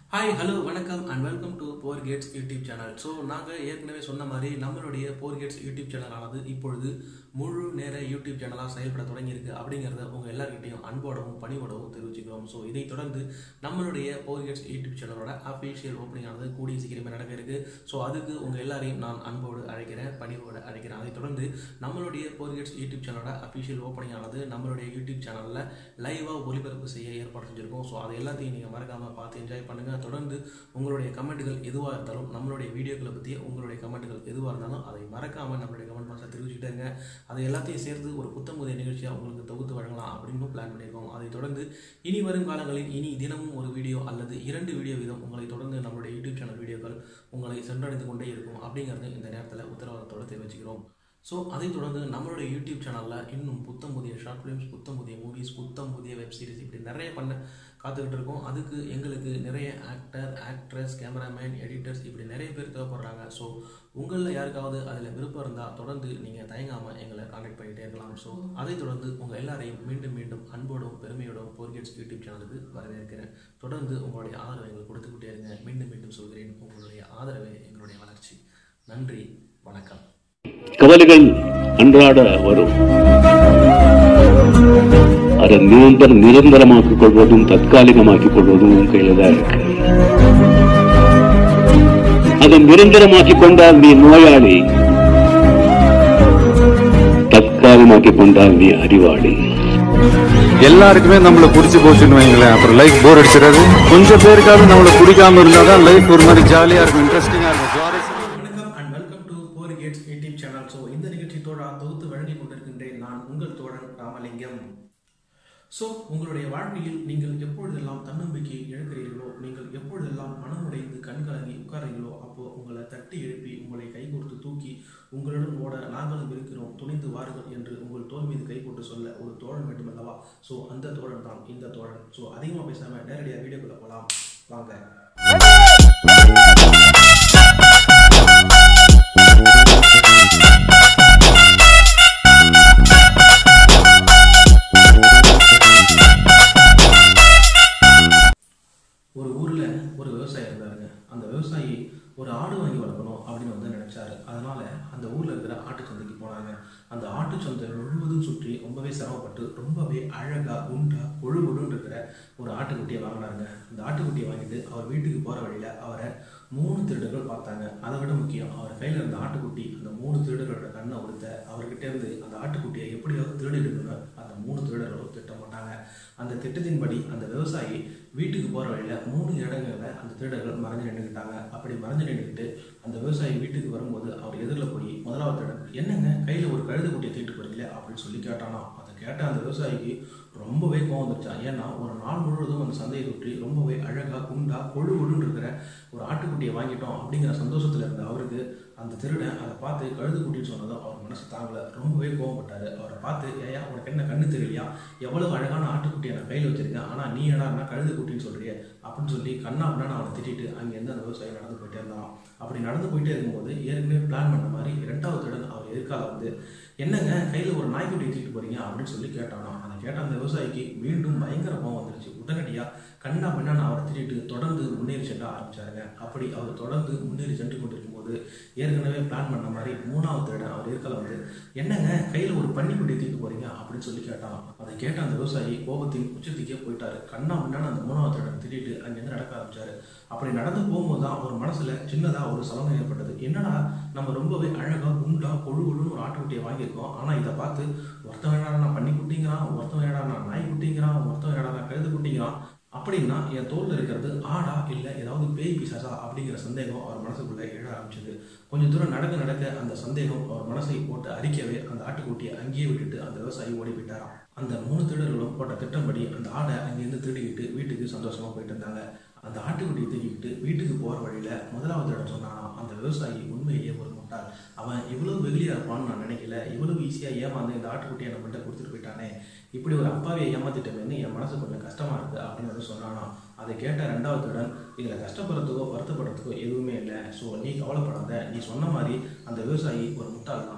hi hello வணக்கம் and welcome to Four Gates YouTube channel so நாங்கள் ஏற்கனவே சொன்ன மாதிரி நம்மளுடைய போர் கேட்ஸ் யூடியூப் சேனலானது இப்பொழுது முழு நேர யூடியூப் சேனலாக செயல்பட தொடங்கியிருக்கு அப்படிங்கிறத உங்கள் எல்லாருக்கிட்டையும் அன்போடவும் பணிவோடவும் தெரிவிச்சுக்கிறோம் ஸோ இதை தொடர்ந்து நம்மளுடைய போர் கேட்ஸ் யூடியூப் சேனலோட அஃபீஷியல் ஓப்பனிங் ஆனது கூடிய சீக்கிரமே நடக்க இருக்கு ஸோ அதுக்கு உங்கள் எல்லாரையும் நான் அன்போடு அழைக்கிறேன் பணிவோடு அழைக்கிறேன் அதை தொடர்ந்து நம்மளுடைய போர் கேட்ஸ் யூடியூப் சேனலோட அஃபீஷியல் ஓப்பனிங் ஆனது நம்மளுடைய யூடியூப் சேனலில் லைவாக ஒளிபரப்பு செய்ய ஏற்பாடு செஞ்சுருக்கோம் ஸோ அது எல்லாத்தையும் நீங்கள் மறக்காமல் பார்த்து என்ஜாய் பண்ணுங்கள் தொடர்ந்து உங்களுடைய கமெண்ட்டுகள் எதுவாக இருந்தாலும் நம்மளுடைய வீடியோக்களை பற்றி உங்களுடைய கமெண்ட்டுகள் எதுவாக இருந்தாலும் அதை மறக்காமல் நம்மளுடைய கமெண்ட் பாக்ஸில் தெரிவிச்சுட்டே இருங்க அதை எல்லாத்தையும் சேர்த்து ஒரு புத்தமுதிய நிகழ்ச்சியாக உங்களுக்கு தொகுத்து வழங்கலாம் அப்படின்னு பிளான் பண்ணியிருக்கோம் அதை தொடர்ந்து இனி வரும் காலங்களில் இனி தினமும் ஒரு வீடியோ அல்லது இரண்டு வீடியோ வீதம் உங்களை தொடர்ந்து நம்மளுடைய யூடியூப் சேனல் வீடியோக்கள் உங்களை சென்றடைந்து கொண்டே இருக்கும் அப்படிங்கிறது இந்த நேரத்தில் உத்தரவாதத்தோடு தெரிவிச்சுக்கிறோம் ஸோ அதை தொடர்ந்து நம்மளுடைய யூடியூப் சேனலில் இன்னும் புத்தம் புதிய ஷார்ட் ஃபிலிம்ஸ் புத்தம் புதிய மூவிஸ் புத்தம் புதிய வெப் சீரிஸ் இப்படி நிறைய பண்ண காத்துக்கிட்டு இருக்கோம் அதுக்கு எங்களுக்கு நிறைய ஆக்டர் ஆக்ட்ரஸ் கேமராமேன் எடிட்டர்ஸ் இப்படி நிறைய பேர் தேவைப்படுறாங்க ஸோ உங்களில் யாருக்காவது அதில் விருப்பம் இருந்தால் தொடர்ந்து நீங்கள் தயங்காமல் எங்களை காண்டாக்ட் பண்ணிகிட்டே இருக்கலாம் ஸோ அதை தொடர்ந்து உங்கள் எல்லாரையும் மீண்டும் மீண்டும் அன்போடும் பெருமையோடும் போர்கேட்ஸ் யூடியூப் சேனலுக்கு வரவேற்கிறேன் தொடர்ந்து உங்களுடைய ஆதரவை எங்களுக்கு கொடுத்துக்கிட்டே இருங்க மீண்டும் மீண்டும் சொல்கிறேன் உங்களுடைய ஆதரவே எங்களுடைய வளர்ச்சி நன்றி வணக்கம் கவலைகள் அன்றாட வரும் அதை நிரந்தர நிரந்தரமாக்கிக் கொள்வதும் தற்காலிகமாக்கிக் கொள்வதும் உன் கையில தான் இருக்கு அதை நிரந்தரமாக்கிக் கொண்டால் நீ நோயாளி தற்காலிகமாக்கிக் கொண்டால் நீ அறிவாளி எல்லாருக்குமே நம்மள பிடிச்சி போச்சுன்னு வைங்களேன் அப்புறம் லைஃப் போர் அடிச்சிடாது கொஞ்சம் பேருக்காவது நம்மள பிடிக்காம இருந்தாதான் லைஃப் ஒரு மாதிரி ஜாலியா இருக்கும் இன்ட்ரெஸ்டிங்கா இருக்கும் சுவாரஸ்யமா வணக்கம் and welcome to Four Gates YouTube channel so இந்த நிகழ்ச்சி தோழா தொகுத்து வழங்கி கொண்டிருக்கின்றேன் நான் உங்கள் தோழன் ராமலிங்கம் ஸோ உங்களுடைய வாழ்க்கையில் நீங்கள் எப்பொழுதெல்லாம் தன்னம்பிக்கையை இழக்கிறீர்களோ நீங்கள் எப்பொழுதெல்லாம் மனமுடைந்து கண்கலங்கி உட்கார்றீங்களோ அப்போ உங்களை தட்டி எழுப்பி உங்களை கைகோர்த்து தூக்கி உங்களுடன் ஓட நாங்களும் இருக்கிறோம் துணிந்து வாருங்கள் என்று உங்கள் தோல் மீது கை போட்டு சொல்ல ஒரு தோழன் வேண்டும் அல்லவா ஸோ அந்த தோழன் தான் இந்த தோழன் ஸோ அதிகமாக பேசாம நேரடியாக வீடியோக்குள்ள போகலாம் வாங்க ஒரு ஊர்ல ஒரு விவசாயி இருந்தாருங்க அந்த விவசாயி ஒரு ஆடு வாங்கி வளர்க்கணும் அப்படின்னு வந்து நினைச்சாரு அதனால அந்த ஊர்ல இருக்கிற ஆட்டு சந்தைக்கு போனாங்க அந்த ஆட்டு சந்தை முழுவதும் சுற்றி ரொம்பவே சிரமப்பட்டு ரொம்பவே அழகா குண்டா கொழு கொழுன்னு இருக்கிற ஒரு ஆட்டுக்குட்டியை வாங்கினாங்க அந்த ஆட்டுக்குட்டியை வாங்கிட்டு அவர் வீட்டுக்கு போற வழியில அவரை மூணு திருடர்கள் பார்த்தாங்க அதை விட முக்கியம் அவர் கையில இருந்த ஆட்டுக்குட்டி அந்த மூணு திருடர்களோட கண்ணை உடுத்த அவர்கிட்ட இருந்து அந்த ஆட்டுக்குட்டியை எப்படியாவது திருடிடுங்க அந்த மூணு திருடர்களும் திட்டம் போட்டாங்க அந்த திட்டத்தின்படி அந்த விவசாயி வீட்டுக்கு போற வழியில மூணு இடங்கள்ல அந்த திருடர்கள் மறைஞ்சு நின்றுக்கிட்டாங்க அப்படி மறைஞ்சு நின்றுக்கிட்டு அந்த விவசாயி வீட்டுக்கு வரும்போது அவர் எதிரில் போய் முதலாவது திருடன் என்னங்க கையில ஒரு கழுது குட்டியை தூக்கிட்டு போறீங்களே அப்படின்னு சொல்லி கேட்டானா அதை கேட்ட அந்த விவசாயிக்கு ரொம்பவே கோவம் வந்துருச்சான் ஏன்னா ஒரு நாள் முழுவதும் அந்த சந்தையை சுற்றி ரொம்பவே அழகா குண்டா கொழு கொழுன்னு இருக்கிற ஒரு ஆட்டுக்குட்டியை வாங்கிட்டோம் அப்படிங்கிற சந்தோஷத்துல இருந்த அவருக்கு அந்த திருடன் அதை பார்த்து கழுது குட்டின்னு சொன்னதும் அவர் மனசு தாங்கல ரொம்பவே கோவப்பட்டாரு அவரை பார்த்து ஏயா உனக்கு என்ன கண்ணு தெரியலையா எவ்வளவு அழகான ஆட்டுக்குட்டியை நான் கையில் வச்சிருக்கேன் ஆனா நீ என்னடா கழுது குட்டின்னு சொல்றியே அப்படின்னு சொல்லி கண்ணா அப்படின்னு அவனை திட்டிட்டு அங்கேருந்து அந்த விவசாயி நடந்து போயிட்டே இருந்தான் அப்படி நடந்து போயிட்டே இருக்கும்போது ஏற்கனவே பிளான் பண்ண மாதிரி இரண்டாவது திருடன் அவர் எதிர்கால வந்து என்னங்க கையில் ஒரு நாய்க்குட்டியை தூக்கிட்டு போறீங்க அப்படின்னு சொல்லி கேட்டானா அதை கேட்ட அந்த விவசாயிக்கு மீண்டும் பயங்கர கோவம் வந்துருச்சு உடனடியாக கண்ணா பின்னா அவரை திட்டிட்டு தொடர்ந்து முன்னேறி செல்ல ஆரம்பிச்சாருங்க அப்படி அவர் தொடர்ந்து முன்னேறி சென்று கொண்டிருக்கும்போது ஏற்கனவே பிளான் பண்ண மாதிரி மூணாவது திருடன் அவர் இருக்கல வந்து என்னங்க கையில் ஒரு பன்னிக்குட்டியை தூக்கிட்டு போறீங்க அப்படின்னு சொல்லி கேட்டான் அதை கேட்ட அந்த விவசாயி கோபத்தின் உச்சத்துக்கே போயிட்டாரு கண்ணா முன்னாடி அந்த மூணாவது திருடன் திட்டிட்டு அங்கேருந்து நடக்க ஆரம்பிச்சாரு அப்படி நடந்து போகும்போது தான் ஒரு மனசுல சின்னதா ஒரு சலனம் ஏற்பட்டது என்னடா நம்ம ரொம்பவே அழகா குண்டா கொழு கொழுன்னு ஒரு ஆட்டுக்குட்டியை வாங்கியிருக்கோம் ஆனா இதை பார்த்து ஒருத்தன் என்னடா நான் பண்ணி குட்டிங்கிறான் ஒருத்தன் என்னடா நான் நாய் குட்டிங்கிறான் ஒருத்தன் என்னடா நான் கழுது குட்டிங்கிறான் அப்படின்னா என் தோல்ல இருக்கிறது ஆடா இல்ல ஏதாவது பேய் பிசாசா அப்படிங்கிற சந்தேகம் அவர் மனசுக்குள்ள எழ ஆரம்பிச்சது கொஞ்சம் தூரம் நடக்க நடக்க அந்த சந்தேகம் அவர் மனசை போட்டு அரிக்கவே அந்த ஆட்டுக்குட்டியை அங்கேயே விட்டுட்டு அந்த விவசாயி ஓடி போயிட்டாராம் அந்த மூணு திருடர்களும் போட்ட திட்டம்படி அந்த ஆடை அங்கேருந்து திருடிக்கிட்டு வீட்டுக்கு சந்தோஷமா போயிட்டு இருந்தாங்க அந்த ஆட்டுக்குட்டியை தூக்கிக்கிட்டு வீட்டுக்கு போற வழியில முதலாவது இடம் சொன்னானா அந்த விவசாயி உண்மையிலேயே ஒரு முட்டாள் அவன் இவ்வளவு வெகுளியா இருப்பான்னு நான் நினைக்கல இவ்வளவு ஈஸியா ஏமாந்து இந்த ஆட்டுக்குட்டியை நம்மகிட்ட கொடுத்துட்டு போயிட்டானே இப்படி ஒரு அப்பாவியை ஏமாத்திட்டமேன்னு என் மனசு கொஞ்சம் கஷ்டமா இருக்கு அப்படின்னு வந்து சொன்னானா அதை கேட்ட ரெண்டாவது திருடன் இதுல கஷ்டப்படுறதுக்கோ வருத்தப்படுறதுக்கோ எதுவுமே இல்லை ஸோ நீ கவலைப்படாத நீ சொன்ன மாதிரி அந்த விவசாயி ஒரு முட்டாள் தான்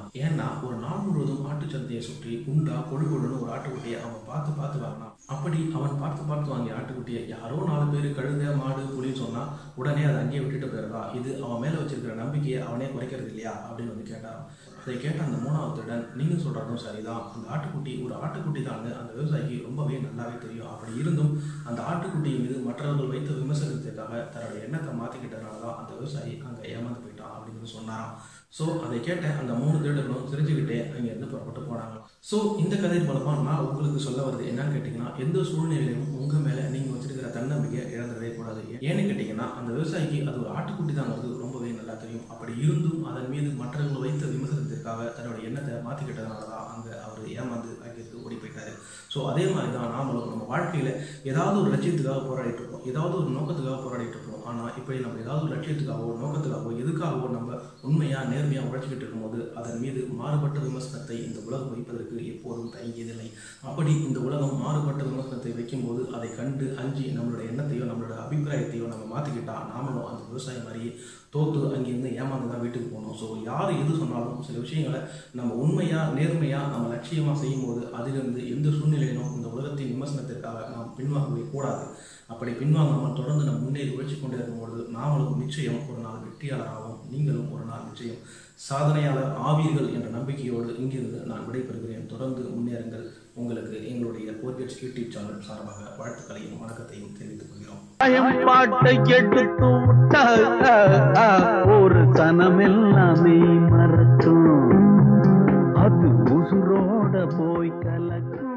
ஏன்னா ஒரு நாள் முழுவதும் ஆட்டுச்சந்தையை சுற்றி குண்டா கொழுகொழுன்னு ஒரு ஆட்டுக்குட்டியை அவன் பார்த்து பார்த்து வாங்கினான் அப்படி அவன் பார்த்து பார்த்து வாங்கிய ஆட்டுக்குட்டியை யாரோ நாலு பேர் கழுத மாடு புலின்னு சொன்னா உடனே அதை அங்கேயே விட்டுட்டு போயிடுறா இது அவன் மேல வச்சிருக்கிற நம்பிக்கையை அவனே குறைக்கிறது இல்லையா அப்படின்னு வந்து கேட்டான் அதை கேட்ட அந்த மூணாவது திருடன் நீங்க சொல்றதும் சரிதான் அந்த ஆட்டுக்குட்டி ஒரு ஆட்டுக்குட்டி தான் அந்த விவசாயிக்கு ரொம்பவே நல்லாவே தெரியும் அப்படி இருந்தும் அந்த ஆட்டுக்குட்டி மீது மற்றவர்கள் வைத்த விமர்சனத்துக்காக தன்னுடைய எண்ணத்தை மாத்திக்கிட்டதுனால தான் அந்த விவசாயி அங்க ஏமாந்து போயிட்டான் அப்படின்னு சொன்னாராம் ஸோ அதை கேட்ட அந்த மூணு திருடர்களும் தெரிஞ்சுக்கிட்டே அங்கேருந்து புறப்பட்டு போனாங்க ஸோ இந்த கதை மூலமா நான் உங்களுக்கு சொல்ல வருது என்னன்னு கேட்டிங்கன்னா எந்த சூழ்நிலையிலும் உங்க மேல நீங்க வச்சிருக்கிற தன்னம்பிக்கையை இழந்துடவே கூடாது ஏன்னு கேட்டிங்கன்னா அந்த விவசாயிக்கு அது ஒரு ஆட்டுக்குட்டி தாங்கிறது ரொம்பவே நல்லா தெரியும் அப்படி இருந்தும் அதன் மீது மற்றவர்கள் வைத்த விமர்சனத்திற்காக தன்னுடைய எண்ணத்தை மாத்திக்கிட்டதுனால தான் அங்க அவர் ஏமாந்து அங்கிருந்து ஓடி போயிட்டாரு ஸோ அதே மாதிரி தான் நாமளும் நம்ம வாழ்க்கையில ஏதாவது ஒரு லட்சியத்துக்காக போராடிட்டு இருப்போம் ஏதாவது ஒரு நோக்கத்துக்காக போராடிட்டு இருப்போம் ஆனால் இப்படி நம்ம ஏதாவது ஒரு லட்சியத்துக்காகவோ நோக்கத்துக்காகவோ எதுக்காகவோ நம்ம உண்மையா நேர்மையா உழைச்சிக்கிட்டு இருக்கும்போது அதன் மீது மாறுபட்ட விமர்சனத்தை இந்த உலகம் வைப்பதற்கு எப்போதும் தயங்கியதில்லை அப்படி இந்த உலகம் மாறுபட்ட விமர்சனத்தை வைக்கும்போது அதை கண்டு அஞ்சி நம்மளோட எண்ணத்தையோ நம்மளோட அபிப்பிராயத்தையோ நம்ம மாற்றிக்கிட்டா நாமளும் அந்த விவசாயம் மாதிரியே தோத்து அங்கேருந்து ஏமாந்து தான் வீட்டுக்கு போகணும் ஸோ யார் எது சொன்னாலும் சில விஷயங்களை நம்ம உண்மையா நேர்மையா நம்ம லட்சியமா செய்யும் போது அதிலிருந்து எந்த சூழ்நிலையிலும் இந்த உலகத்தின் விமர்சனத்திற்காக நாம் பின்வாங்கவே கூடாது அப்படி பின்வாங்காமல் தொடர்ந்து நம்ம முன்னேறி உழைச்சி கொண்டே இருக்கும்பொழுது நாமளும் நிச்சயம் ஒரு நாள் வெற்றியாளராகவும் நீங்களும் ஒரு நாள் நிச்சயம் சாதனையாளர் ஆவீர்கள் என்ற நம்பிக்கையோடு இங்கிருந்து நான் விடைபெறுகிறேன் தொடர்ந்து முன்னேறுங்கள் உங்களுக்கு எங்களுடைய போர்கெட்ஸ் யூடியூப் சேனல் சார்பாக வாழ்த்துக்களையும் வணக்கத்தையும் தெரிவித்துக் கொள்கிறோம் என் பாட்டை எடுத்து விட்டா ஒரு சனமெல்லாமே மறக்கும் அது உசுரோட போய் கலக்கும்